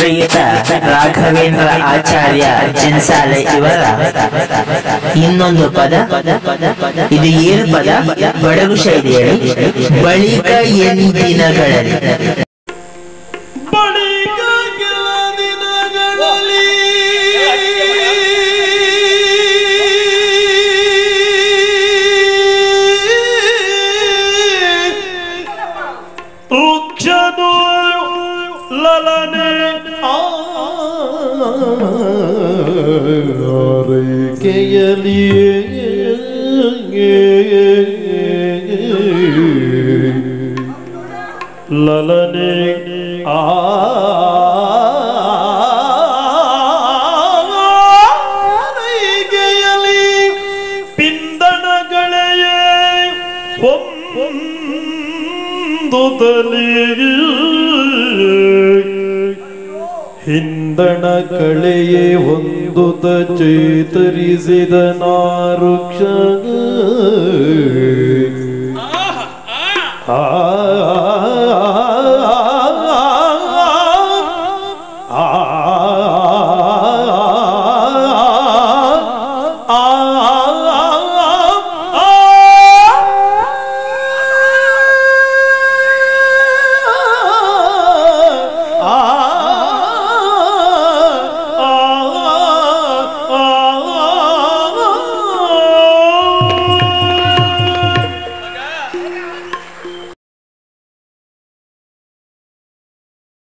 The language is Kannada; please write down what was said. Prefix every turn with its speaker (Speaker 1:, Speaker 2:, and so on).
Speaker 1: ಶ್ರೀಯುತ ರಾಘವೇಂದ್ರ ಆಚಾರ್ಯ ಜಿನ್ಸಾಲೆ ಇವರ ಇನ್ನೊಂದು ಪದ ಇದು ಏನು ಪದ ಬಡಗು ಶೈಲಿಯಲ್ಲಿ ಬಳಿಕ ಎಂದಿನಗಳಲ್ಲಿ
Speaker 2: ಬಳಿಕ ಕೆಲ ದಿನಗಳಲ್ಲಿ ವೃಕ್ಷದು ಲಲನೆ ಲಲನೆ ಆರೈಕೆಯಲಿ ಪಿಂದಣಗಳೆಯೇ ಹೊಂದುತ್ತಲೇ ಹಿಂದಣ ಕಳೆಯೇ ಹೊಂದುತ್ತ ಚೇತರಿಸಿದ ನಾರುಕ್ಷ